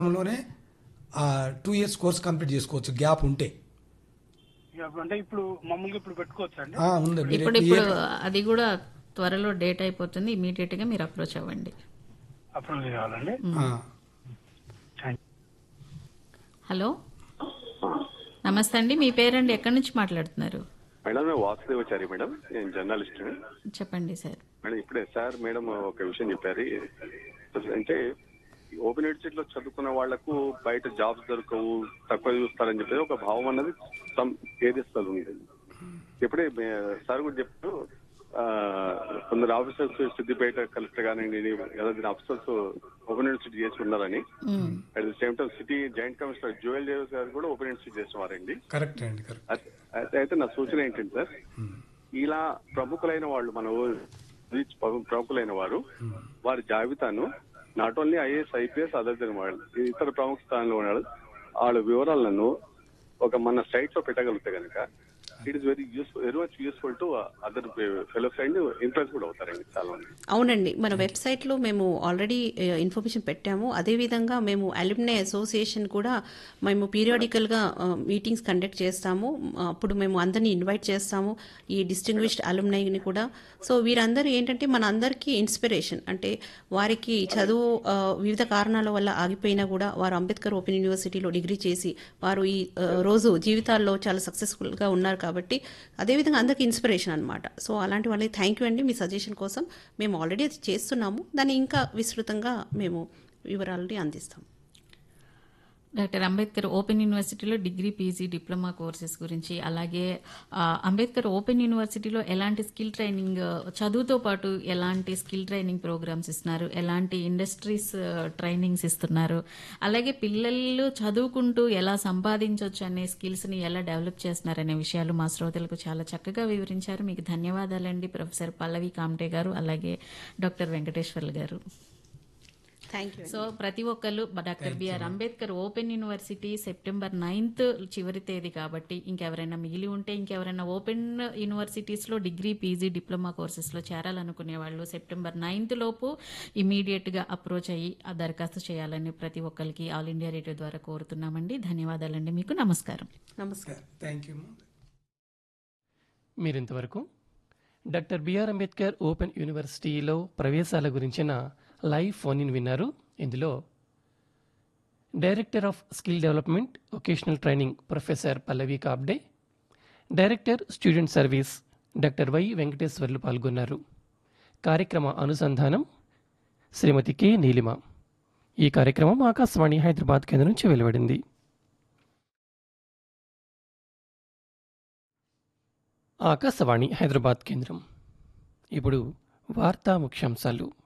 లోనే two years course complete చేసుకోవచ్చు gap ఉంటే ఇక అంటే ఇప్పుడు మామూలుగా ఇప్పుడు పెట్టుకోవచ్చు అండి ఆ, ఉంది మీరు ఇప్పుడు ఈ ఇప్పుడు ఇయర్ అది కూడా త్వరలో డేట్ అయిపోతుంది ఇమీడియట్ గా మీరు అప్రోచ్ అవ్వండి అప్రూవల్ కావాలండి ఆ, థ్యాంక్ హలో నమస్తే అండి మీ పేరండి ఎక్కడి నుంచి మాట్లాడుతున్నారు మేడం నేను వాసుదేవచారి మేడం నేను జర్నలిస్ట్ చెప్పండి సార్ మేడం ఇప్పుడే సార్ మేడం ఒక విషయం చెప్పారు అంటే ఓపెన్ యూనివర్సిటీలో చదువుకున్న వాళ్లకు బయట జాబ్స్ దొరకవు తక్కువ చూస్తారని చెప్పేది ఒక భావం అన్నది సమ్ ఏరియాస్ లో ఉంది ఇప్పుడే మే- సార్ కూడా చెప్పారు ఆ, కొందరు ఆఫీసర్స్ సిద్దిపేట కలెక్టర్ కానివ్వండి ఏదైనా ఆఫీసర్స్ ఓపెన్ యూనివర్సిటీ చేసి ఉన్నారని hmm. At the same time city joint commissioner Joel Davis గారు కూడా ఓపెన్ యూనివర్సిటీ చేసేవారండి కరెక్ట్ అండి కరెక్ట్ అయితే- అయితే అయితే నా సూచన ఏంటంటే సార్ ఇలా ప్రముఖులైన వాళ్ళు మన ఊరు రీచ్ ప్రము- ప్రముఖులైన వారు వారి జాబితాను not only IAS IPS other than వాళ్ళు ఇతర ప్రముఖ స్థానంలో ఉన్నాడు వాళ్ళ వివరాలను ఒక మన సైట్ లో పెట్టగలిగితే కనుక it is very useful very much useful to other fellows and impress కూడా అవుతారండి చాలా మంది అవునండి మన వెబ్సైట్లో మేము ఆల్రెడీ ఇన్ఫర్మేషన్ పెట్టాము అదేవిధంగా మేము అల్యూమినై అసోసియేషన్ కూడా మేము పీరియాడికల్గా మీటింగ్స్ కండక్ట్ చేస్తాము అప్పుడు మేము అందరినీ ఇన్వైట్ చేస్తాము ఈ డిస్టింగ్విష్డ్ అల్యూమినైని కూడా సో వీరందరూ ఏంటంటే మన అందరికీ ఇన్స్పిరేషన్ అంటే వారికి చదువు ఆ, వివిధ కారణాల వల్ల ఆగిపోయినా కూడా వారు అంబేద్కర్ ఓపెన్ యూనివర్సిటీలో డిగ్రీ చేసి వారు ఈ ఆ, రోజు జీవితాల్లో చాలా సక్సెస్ఫుల్గా ఉన్నారు కాబట్టి అదేవిధంగా అందరికీ ఇన్స్పిరేషన్ అనమాట సో అలాంటి వాళ్ళకి థ్యాంక్ యూ అండి మీ సజెషన్ కోసం మేము ఆల్రెడీ అది చేస్తున్నాము దాన్ని ఇంకా విస్తృతంగా మేము వివరాలని అందిస్తాం డాక్టర్ అంబేద్కర్ ఓపెన్ యూనివర్సిటీలో డిగ్రీ పీజీ డిప్లొమా కోర్సెస్ గురించి అలాగే ఆ, అంబేద్కర్ ఓపెన్ యూనివర్సిటీలో ఎలాంటి స్కిల్ ట్రైనింగ్ చదువుతో పాటు ఎలాంటి స్కిల్ ట్రైనింగ్ ప్రోగ్రామ్స్ ఇస్తున్నారు ఎలాంటి ఇండస్ట్రీస్ ట్రైనింగ్స్ ఇస్తున్నారు అలాగే పిల్లలు చదువుకుంటూ ఎలా సంపాదించవచ్చు అనే స్కిల్స్ని ఎలా డెవలప్ చేస్తున్నారు అనే విషయాలు మా శ్రోతలకు చాలా చక్కగా వివరించారు మీకు ధన్యవాదాలండి ప్రొఫెసర్ పల్లవి కామ్టే గారు అలాగే డాక్టర్ వెంకటేశ్వర్లు గారు థ్యాంక్ యూ సో ప్రతి ఒక్కరు doctor B R Ambedkar open university September ninth చివరి తేదీ కాబట్టి ఇంకెవరైనా మిగిలి ఉంటే ఇంకెవరైనా ఓపెన్ యూనివర్సిటీస్ లో డిగ్రీ పీజీ డిప్లొమా కోర్సెస్ లో చేరాలనుకునే వాళ్ళు సెప్టెంబర్ నైన్త్ లోపు ఇమీడియట్ గా అప్రోచ్ అయ్యి ఆ దరఖాస్తు చేయాలని ప్రతి ఒక్కరికి ఆల్ ఇండియా రేడియో ద్వారా కోరుతున్నామండి ధన్యవాదాలండి మీకు నమస్కారం నమస్కారం థ్యాంక్ యూ మీరింతవరకు డాక్టర్ బిఆర్ అంబేద్కర్ ఓపెన్ యూనివర్సిటీలో ప్రవేశాల గురించిన లైవ్ ఫోన్ ఇన్ విన్నారు ఇందులో director of skill development vocational training professor Pallavi Kabde director student service doctor Y Venkateswarlu పాల్గొన్నారు కార్యక్రమ అనుసంధానం శ్రీమతి కె నీలిమ ఈ కార్యక్రమం ఆకాశవాణి హైదరాబాద్ కేంద్రం నుంచి వెలువడింది ఆకాశవాణి హైదరాబాద్ కేంద్రం ఇప్పుడు వార్తా ముఖ్యాంశాలు